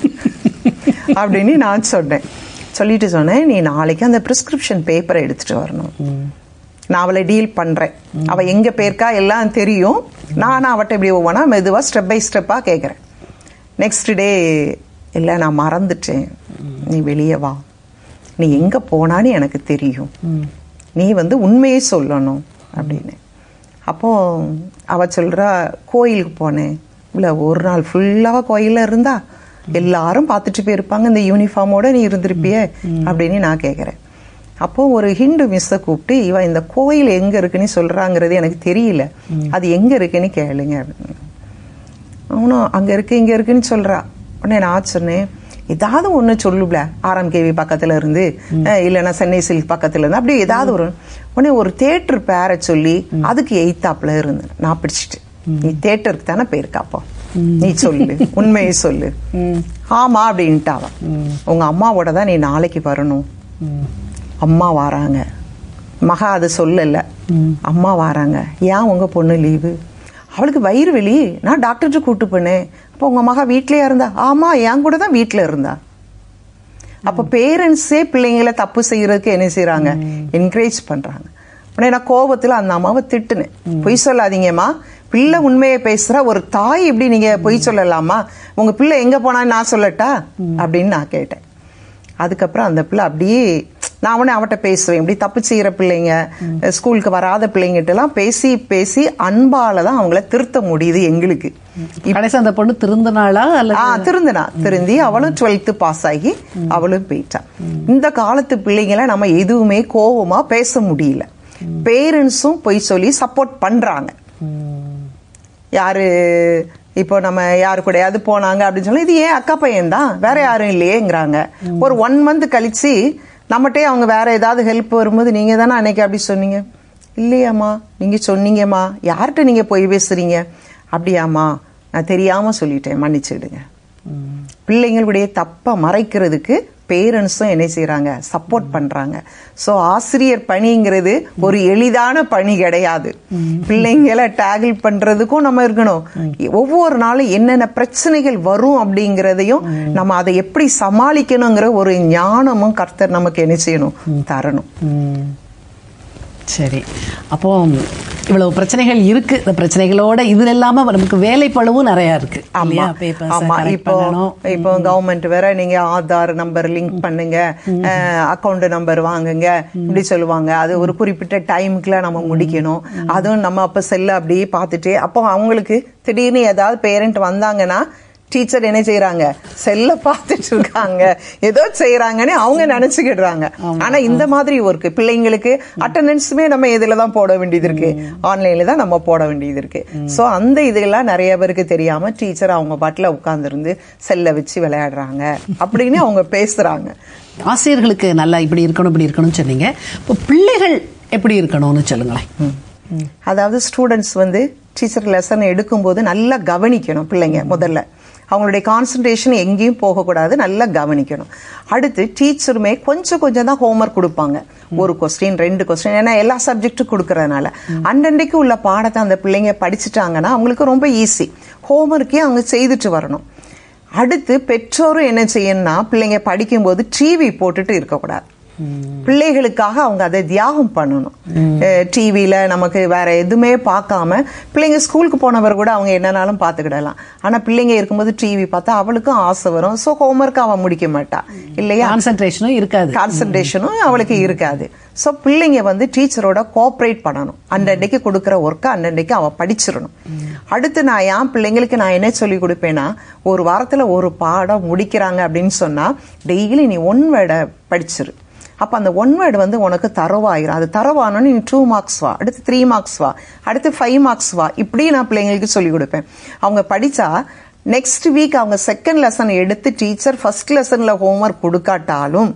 அப்படின்னு நான் சொன்னேன் சொல்லிட்டு சொன்னேன் நீ நாளைக்கு அந்த ப்ரிஸ்கிரிப்ஷன் பேப்பரை எடுத்துட்டு வரணும் நான் அவளை டீல் பண்றேன் அவ எங்க பேருக்கா எல்லாம் தெரியும் நான் அவட்ட இப்படி ஒவ்வொன்றா மெதுவா ஸ்டெப் பை ஸ்டெப்பா கேட்குறேன் நெக்ஸ்ட் டே இல்லை நான் மறந்துட்டேன் நீ வெளியே வா நீ எங்க போனான்னு எனக்கு தெரியும் நீ வந்து உண்மையை சொல்லணும் அப்படின்னு அப்போ அவ சொல்றா கோயிலுக்கு போனேன் இல்லை ஒரு நாள் ஃபுல்லாக கோயிலில் இருந்தா எல்லாரும் பார்த்துட்டு போயிருப்பாங்க இந்த யூனிஃபார்மோட நீ இருந்திருப்பியே அப்படின்னு நான் கேட்குறேன் அப்போ ஒரு ஹிந்து மிஸ்ஸை கூப்பிட்டு இவ இந்த கோயில் எங்க இருக்குன்னு சொல்றாங்கிறது எனக்கு தெரியல அது எங்க இருக்குன்னு கேளுங்க அப்படின்னு அவனும் அங்க இருக்கு இங்க இருக்குன்னு சொல்றா உடனே நான் சொன்னேன் ஏதாவது ஒண்ணு சொல்லுப்ல ஆர்எம்கேவி பக்கத்துல இருந்து அஹ் இல்லைன்னா சென்னை சில்க் பக்கத்துல இருந்து அப்படி ஏதாவது ஒரு உடனே ஒரு தேட்டர் பேரை சொல்லி அதுக்கு எய்த்தாப்புல இருந்தேன் நான் பிடிச்சிட்டு நீ தேட்டருக்கு தானே போயிருக்கா அப்போ நீ சொல்லு உண்மையை சொல்லு ஆமா அப்படின்ட்டு அவன் உங்க அம்மாவோட தான் நீ நாளைக்கு வரணும் அம்மா வாராங்க மகா அதை சொல்லல அம்மா வாராங்க ஏன் உங்க பொண்ணு லீவு அவளுக்கு வயிறு வலி நான் டாக்டர்கிட்ட கூட்டு போனேன் அப்போ உங்க மகா வீட்லயே இருந்தா ஆமா என் கூட தான் வீட்ல இருந்தா அப்ப பேரண்ட்ஸே பிள்ளைங்களை தப்பு செய்யறதுக்கு என்ன செய்யறாங்க என்கரேஜ் பண்றாங்க உடனே நான் கோபத்துல அந்த அம்மாவை திட்டுனேன் பொய் சொல்லாதீங்கம்மா பிள்ளை உண்மையை பேசுற ஒரு தாய் எப்படி நீங்க பொய் சொல்லலாமா உங்க பிள்ளை எங்க போனான்னு நான் சொல்லட்டா அப்படின்னு நான் கேட்டேன் அதுக்கப்புறம் அந்த பிள்ளை அப்படியே நான் அவனை அவட்ட பேசுவேன் இப்படி தப்பு செய்யற பிள்ளைங்க ஸ்கூலுக்கு வராத பிள்ளைங்கிட்ட எல்லாம் பேசி பேசி அன்பால தான் அவங்கள திருத்த முடியுது எங்களுக்கு கடைசி அந்த பொண்ணு திருந்தனாளா அல்ல ஆ திருந்தினா திருந்தி அவளும் டுவெல்த் பாஸ் ஆகி அவளும் போயிட்டா இந்த காலத்து பிள்ளைங்களை நம்ம எதுவுமே கோவமா பேச முடியல பேரண்ட்ஸும் பொய் சொல்லி சப்போர்ட் பண்றாங்க யாரு இப்போ நம்ம யாரு கூடயாவது போனாங்க அப்படின்னு சொல்லி இது ஏன் அக்கா பையன் தான் வேற யாரும் இல்லையேங்கிறாங்க ஒரு ஒன் மந்த் கழிச்சு நம்மகிட்டே அவங்க வேற ஏதாவது ஹெல்ப் வரும்போது நீங்க தானே அன்னைக்கு அப்படி சொன்னீங்க இல்லையாம்மா நீங்க சொன்னீங்கம்மா யார்கிட்ட நீங்க போய் பேசுறீங்க அப்படியாம்மா நான் தெரியாம சொல்லிட்டேன் மன்னிச்சிடுங்க பிள்ளைங்களுடைய தப்பை மறைக்கிறதுக்கு பேரண்ட்ஸும் என்ன செய்றாங்க சப்போர்ட் பண்றாங்க சோ ஆசிரியர் பணிங்கிறது ஒரு எளிதான பணி கிடையாது பிள்ளைங்களை டேகிள் பண்றதுக்கும் நம்ம இருக்கணும் ஒவ்வொரு நாளும் என்னென்ன பிரச்சனைகள் வரும் அப்படிங்கறதையும் நம்ம அதை எப்படி சமாளிக்கணுங்கிற ஒரு ஞானமும் கர்த்தர் நமக்கு என்ன செய்யணும் தரணும் சரி அப்போ இவ்வளவு பிரச்சனைகள் இருக்கு இந்த பிரச்சனைகளோட இதுல இல்லாம நமக்கு வேலை பழுவும் நிறைய இருக்கு ஆமா இல்லையா? Papers அ ஆமா correct இப்போ பண்ணணும். இப்போ கவர்மெண்ட் வேற நீங்க ஆதார் நம்பர் லிங்க் பண்ணுங்க அக்கவுண்ட் நம்பர் வாங்குங்க இப்படி சொல்லுவாங்க அது ஒரு குறிப்பிட்ட டைமுக்குள்ள நம்ம முடிக்கணும் அதுவும் நம்ம அப்ப செல்ல அப்படியே பார்த்துட்டு அப்போ அவங்களுக்கு திடீர்னு ஏதாவது பேரண்ட் வந்தாங்கன்னா டீச்சர் என்ன செய்யறாங்க செல்ல பார்த்துட்டு இருக்காங்க ஏதோ செய்யறாங்கன்னு அவங்க நினைச்சுக்கிடுறாங்க ஆனா இந்த மாதிரி ஒர்க் பிள்ளைங்களுக்கு அட்டண்டன்ஸுமே நம்ம இதுல தான் போட வேண்டியது இருக்கு ஆன்லைன்ல தான் நம்ம போட வேண்டியது இருக்கு சோ அந்த இதெல்லாம் நிறைய பேருக்கு தெரியாம டீச்சர் அவங்க பாட்டுல உட்கார்ந்திருந்து செல்ல வச்சு விளையாடுறாங்க அப்படின்னு அவங்க பேசுறாங்க ஆசிரியர்களுக்கு நல்லா இப்படி இருக்கணும் இப்படி இருக்கணும்னு சொன்னீங்க இப்போ பிள்ளைகள் எப்படி இருக்கணும்னு சொல்லுங்களேன் அதாவது ஸ்டூடெண்ட்ஸ் வந்து டீச்சர் லெசன் எடுக்கும்போது நல்லா கவனிக்கணும் பிள்ளைங்க முதல்ல அவங்களுடைய கான்சன்ட்ரேஷன் எங்கேயும் போகக்கூடாது நல்லா கவனிக்கணும் அடுத்து டீச்சருமே கொஞ்சம் கொஞ்சம் தான் ஹோம்ஒர்க் கொடுப்பாங்க ஒரு கொஸ்டின் ரெண்டு கொஸ்டின் ஏன்னா எல்லா சப்ஜெக்டும் கொடுக்கறதுனால அன்னன்னைக்கு உள்ள பாடத்தை அந்த பிள்ளைங்க படிச்சுட்டாங்கன்னா அவங்களுக்கு ரொம்ப ஈஸி ஹோம்ஒர்க்கே அவங்க செய்துட்டு வரணும் அடுத்து பெற்றோரும் என்ன செய்யணும்னா பிள்ளைங்க படிக்கும்போது டிவி போட்டுட்டு இருக்கக்கூடாது பிள்ளைகளுக்காக அவங்க அதை தியாகம் பண்ணணும் டிவியில நமக்கு வேற எதுவுமே பார்க்காம பிள்ளைங்க ஸ்கூலுக்கு போனவர் கூட அவங்க என்னனாலும் பார்த்துக்கிடலாம் ஆனா பிள்ளைங்க இருக்கும்போது டிவி பார்த்தா அவளுக்கும் ஆசை வரும் ஸோ ஹோம்ஒர்க் அவன் முடிக்க மாட்டா இல்லையா கான்சென்ட்ரேஷனும் இருக்காது கான்சன்ட்ரேஷனும் அவளுக்கு இருக்காது ஸோ பிள்ளைங்க வந்து டீச்சரோட கோஆப்ரேட் பண்ணணும் அன்னன்னைக்கு கொடுக்குற ஒர்க்கை அன்னன்னைக்கு அவன் படிச்சிடணும் அடுத்து நான் என் பிள்ளைங்களுக்கு நான் என்ன சொல்லி கொடுப்பேன்னா ஒரு வாரத்துல ஒரு பாடம் முடிக்கிறாங்க அப்படின்னு சொன்னா டெய்லி நீ ஒன் வேர்டை படிச்சிரு அப்ப அந்த ஒன் வேர்டு வந்து உனக்கு தரவாயிரும் அது தரவானோன்னு நீ டூ மார்க்ஸ் வா அடுத்து த்ரீ மார்க்ஸ் வா அடுத்து ஃபைவ் மார்க்ஸ் வா இப்படி நான் பிள்ளைங்களுக்கு சொல்லி கொடுப்பேன் அவங்க படிச்சா நெக்ஸ்ட் வீக் அவங்க செகண்ட் லெசன் எடுத்து டீச்சர் ஃபர்ஸ்ட் லெசன்ல ஹோம்ஒர்க் கொடுக்காட்டாலும்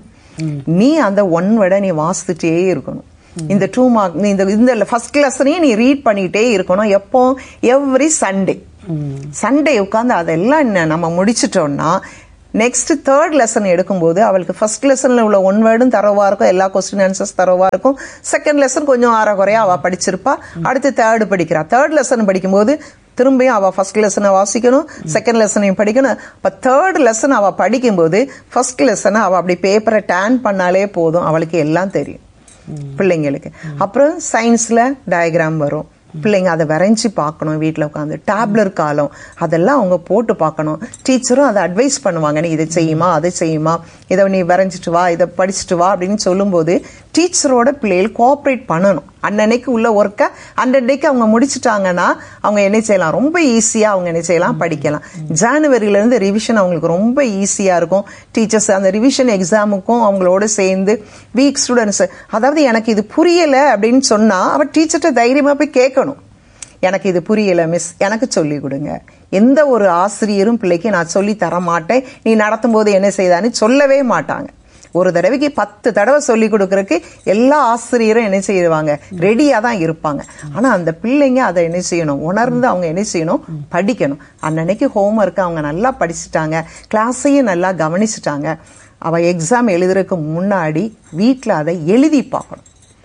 நீ அந்த ஒன் வேர்டை நீ வாசித்துட்டே இருக்கணும் இந்த டூ மார்க் நீ இந்த இந்த ஃபர்ஸ்ட் லெசனையும் நீ ரீட் பண்ணிட்டே இருக்கணும் எப்போ எவ்ரி சண்டே சண்டே உட்காந்து அதெல்லாம் என்ன நம்ம முடிச்சிட்டோம்னா நெக்ஸ்ட் தேர்ட் லெசன் எடுக்கும்போது அவளுக்கு ஃபர்ஸ்ட் லெசன்ல உள்ள ஒன் வேர்டும் தரவா இருக்கும் எல்லா கொஸ்டின் ஆன்சர்ஸ் தரவா இருக்கும் செகண்ட் லெசன் கொஞ்சம் ஆற குறையா அவ படிச்சிருப்பா அடுத்து தேர்டு படிக்கிறா தேர்ட் லெசன் படிக்கும்போது திரும்பியும் அவ ஃபர்ஸ்ட் லெசனை வாசிக்கணும் செகண்ட் லெசனையும் படிக்கணும் இப்போ தேர்ட் லெசன் அவ படிக்கும்போது ஃபர்ஸ்ட் லெசனை அவ அப்படி பேப்பரை டேன் பண்ணாலே போதும் அவளுக்கு எல்லாம் தெரியும் பிள்ளைங்களுக்கு அப்புறம் சயின்ஸ்ல டயக்ராம் வரும் பிள்ளைங்க அதை வரைஞ்சி பார்க்கணும் வீட்டில் உட்காந்து டேப்லர் காலம் அதெல்லாம் அவங்க போட்டு பார்க்கணும் டீச்சரும் அதை அட்வைஸ் பண்ணுவாங்க நீ இதை செய்யுமா அதை செய்யுமா இதை நீ வரைஞ்சிட்டு வா இதை படிச்சுட்டு வா அப்படின்னு சொல்லும்போது டீச்சரோட பிள்ளைகள் கோஆப்ரேட் பண்ணணும் அன்னன்னைக்கு உள்ள ஒர்க்கை அன்னன்னைக்கு அவங்க முடிச்சிட்டாங்கன்னா அவங்க என்ன செய்யலாம் ரொம்ப ஈஸியா அவங்க என்ன செய்யலாம் படிக்கலாம் ஜானுவரியில இருந்து ரிவிஷன் அவங்களுக்கு ரொம்ப ஈஸியா இருக்கும் டீச்சர்ஸ் அந்த ரிவிஷன் எக்ஸாமுக்கும் அவங்களோட சேர்ந்து வீக் ஸ்டூடெண்ட்ஸ் அதாவது எனக்கு இது புரியல அப்படின்னு சொன்னா அவர் டீச்சர்கிட்ட தைரியமா போய் கேட்கணும் எனக்கு இது புரியல மிஸ் எனக்கு சொல்லி கொடுங்க எந்த ஒரு ஆசிரியரும் பிள்ளைக்கு நான் சொல்லி தர மாட்டேன் நீ நடத்தும் போது என்ன செய்தான்னு சொல்லவே மாட்டாங்க ஒரு தடவைக்கு பத்து தடவை சொல்லி கொடுக்கறதுக்கு எல்லா ஆசிரியரும் என்ன செய்வாங்க ரெடியா தான் இருப்பாங்க ஆனா அந்த பிள்ளைங்க அதை என்ன செய்யணும் உணர்ந்து அவங்க என்ன செய்யணும் படிக்கணும் அன்னன்னைக்கு ஹோம்ஒர்க் அவங்க நல்லா படிச்சுட்டாங்க கிளாஸையும் நல்லா கவனிச்சுட்டாங்க அவ எக்ஸாம் எழுதுறதுக்கு முன்னாடி வீட்டில் அதை எழுதி பார்க்கணும்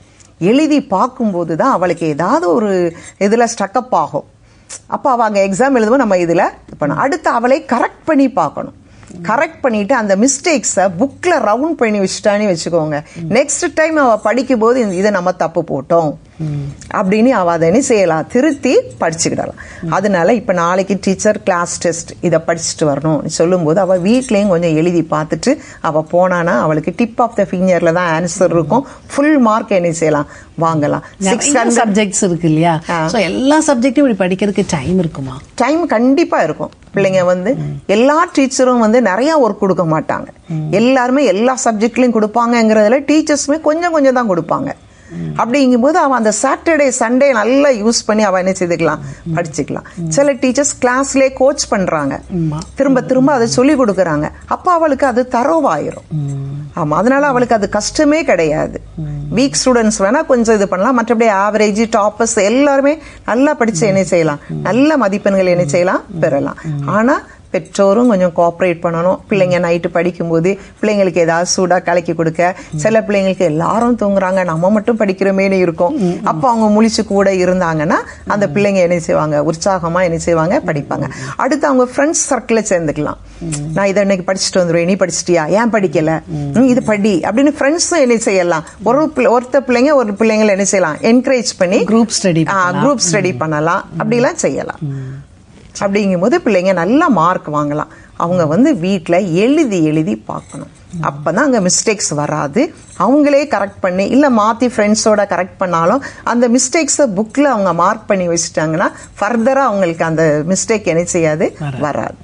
எழுதி பார்க்கும்போது தான் அவளுக்கு ஏதாவது ஒரு இதில் ஸ்டக்கப் ஆகும் அப்போ அவள் அங்கே எக்ஸாம் எழுதுவோம் நம்ம இதில் பண்ணணும் அடுத்து அவளை கரெக்ட் பண்ணி பார்க்கணும் கரெக்ட் பண்ணிட்டு அந்த மிஸ்டேக்ஸை புக்ல ரவுண்ட் பண்ணி வச்சுட்டான்னு வச்சுக்கோங்க நெக்ஸ்ட் டைம் அவ படிக்கும் போது இதை நம்ம தப்பு போட்டோம் அப்படின்னு அவ அதை என்ன செய்யலாம் திருத்தி படிச்சுக்கிடலாம் அதனால இப்ப நாளைக்கு டீச்சர் கிளாஸ் டெஸ்ட் இதை படிச்சுட்டு வரணும் சொல்லும்போது அவ வீட்லயும் கொஞ்சம் எழுதி பார்த்துட்டு அவ போனானா அவளுக்கு டிப் ஆஃப் த ஃபிங்கர்ல தான் ஆன்சர் இருக்கும் ஃபுல் மார்க் என்ன செய்யலாம் வாங்கலாம் சிக்ஸ் நிறைய ஹண்ட்ரட் சப்ஜெக்ட்ஸ் இருக்கு இல்லையா ஆ. சோ எல்லா சப்ஜெக்டும் இப்படி படிக்கிறதுக்கு டைம் இருக்குமா டைம் கண்டிப்பா இருக்கும் பிள்ளைங்க வந்து எல்லா டீச்சரும் வந்து நிறைய ஒர்க் கொடுக்க மாட்டாங்க எல்லாருமே எல்லா சப்ஜெக்ட்லயும் கொடுப்பாங்கங்கிறதுல டீச்சர்ஸுமே கொஞ்சம் கொஞ்சம் தான் கொடுப்பாங்க அப்படிங்கும்போது அவன் அந்த சாட்டர்டே சண்டே நல்லா யூஸ் பண்ணி அவன் என்ன செய்துக்கலாம் படிச்சுக்கலாம் சில டீச்சர்ஸ் கிளாஸ்லயே கோச் பண்றாங்க திரும்ப திரும்ப அதை சொல்லி கொடுக்கறாங்க அப்ப அவளுக்கு அது தரோவாயிரும் ஆமா அதனால அவளுக்கு அது கஷ்டமே கிடையாது வீக் ஸ்டூடெண்ட்ஸ் வேணா கொஞ்சம் இது பண்ணலாம் மற்றபடி ஆவரேஜ் டாப்பர்ஸ் எல்லாருமே நல்லா படிச்சு என்ன செய்யலாம் நல்ல மதிப்பெண்கள் என்ன செய்யலாம் பெறலாம் ஆனா பெற்றோரும் கொஞ்சம் கோஆப்ரேட் பண்ணணும் பிள்ளைங்க நைட்டு படிக்கும்போது பிள்ளைங்களுக்கு ஏதாவது சூடா கலக்கி கொடுக்க சில பிள்ளைங்களுக்கு எல்லாரும் தூங்குறாங்க நம்ம மட்டும் படிக்கிறோமேனு இருக்கும் அப்ப அவங்க முழிச்சு கூட இருந்தாங்கன்னா அந்த பிள்ளைங்க என்ன செய்வாங்க உற்சாகமா என்ன செய்வாங்க படிப்பாங்க அடுத்து அவங்க ஃப்ரெண்ட்ஸ் சர்க்கிள சேர்ந்துக்கலாம் நான் இதை இன்னைக்கு படிச்சுட்டு வந்துருவேன் நீ படிச்சிட்டியா ஏன் படிக்கல ம், இது படி அப்படின்னு ஃப்ரெண்ட்ஸும் என்ன செய்யலாம் ஒரு பிள்ளை- ஒருத்த பிள்ளைங்க ஒரு பிள்ளைங்களை என்ன செய்யலாம் என்கரேஜ் பண்ணி Group study பண்ணலாம். குரூப் ஸ்டடி பண்ணலாம் அப்படிலாம் செய்யலாம் அப்படிங்கும்போது பிள்ளைங்க நல்ல மார்க் வாங்கலாம் அவங்க வந்து வீட்ல எழுதி எழுதி பார்க்கணும் அப்பதான் அங்க மிஸ்டேக்ஸ் வராது அவங்களே கரெக்ட் பண்ணி இல்ல மாத்தி ஃப்ரெண்ட்ஸோட கரெக்ட் பண்ணாலும் அந்த மிஸ்டேக்ஸை புக்ல அவங்க மார்க் பண்ணி வச்சுட்டாங்கன்னா ஃபர்தரா அவங்களுக்கு அந்த மிஸ்டேக் என்ன செய்யாது வராது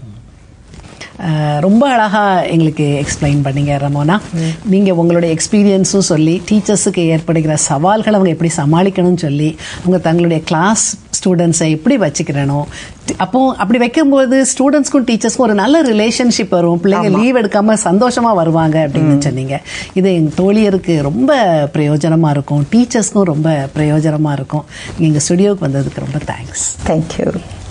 அஹ், ரொம்ப அழகா எங்களுக்கு எக்ஸ்பிளைன் பண்ணீங்க ரமோனா நீங்க உங்களுடைய எக்ஸ்பீரியன்ஸும் சொல்லி டீச்சர்ஸுக்கு ஏற்படுகிற சவால்களை அவங்க எப்படி சமாளிக்கணும்னு சொல்லி அவங்க தங்களுடைய கிளாஸ் ஸ்டூடெண்ட்ஸை எப்படி வச்சுக்கிறணும் டி- அப்போ அப்படி வைக்கும்போது ஸ்டூடெண்ட்ஸ்க்கும் டீச்சர்ஸ்க்கும் ஒரு நல்ல ரிலேஷன்ஷிப் வரும் பிள்ளைங்க லீவ் எடுக்காம சந்தோஷமா வருவாங்க அப்படின்னு சொன்னீங்க இது எங்க தோழியருக்கு ரொம்ப பிரயோஜனமா இருக்கும் டீச்சர்ஸ்க்கும் ரொம்ப பிரயோஜனமா இருக்கும் நீங்க எங்க ஸ்டுடியோவுக்கு வந்ததுக்கு ரொம்ப தேங்க்ஸ் தேங்க்யூ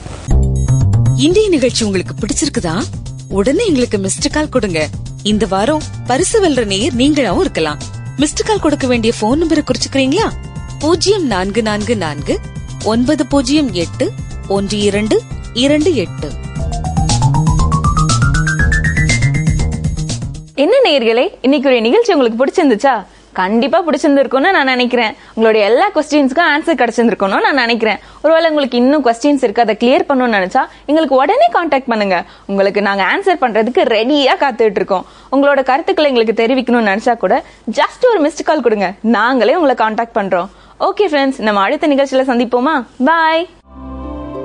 இன்றைய நிகழ்ச்சி உங்களுக்கு பிடிச்சிருக்குதா உடனே எங்களுக்கு மிஸ்டு கால் கொடுங்க இந்த வாரம் பரிசு வெல்ற நேயர் நீங்களாவும் இருக்கலாம் மிஸ்டு கால் கொடுக்க வேண்டிய போன் நம்பரை குறிச்சுக்கிறீங்களா பூஜ்ஜியம் நான்கு நான்கு நான்கு ஒன்பது பூஜ்ஜியம் எட்டு ஒன்று இரண்டு இரண்டு எட்டு என்ன நேயர்களே இன்னைக்கு ஒரு நிகழ்ச்சி உங்களுக்கு பிடிச்சிருந்துச்சா கண்டிப்பா பிடிச்சிருந்திருக்கும்னு நான் நினைக்கிறேன் உங்களுடைய எல்லா கொஸ்டின்ஸ்க்கும் ஆன்சர் கிடைச்சிருந்திருக்கும்னு நான் நினைக்கிறேன் ஒருவேளை உங்களுக்கு இன்னும் கொஸ்டின்ஸ் இருக்கு அதை கிளியர் பண்ணணும்னு நினைச்சா எங்களுக்கு உடனே காண்டாக்ட் பண்ணுங்க உங்களுக்கு நாங்க ஆன்சர் பண்றதுக்கு ரெடியா காத்துட்டு இருக்கோம் உங்களோட கருத்துக்களை எங்களுக்கு தெரிவிக்கணும்னு நினைச்சா கூட ஜஸ்ட் ஒரு மிஸ்டு கால் கொடுங்க நாங்களே உங்களை காண்டாக்ட் பண்றோம் ஓகே ஃப்ரெண்ட்ஸ் நம்ம அடுத்த நிகழ்ச்சியில சந்திப்போமா பாய்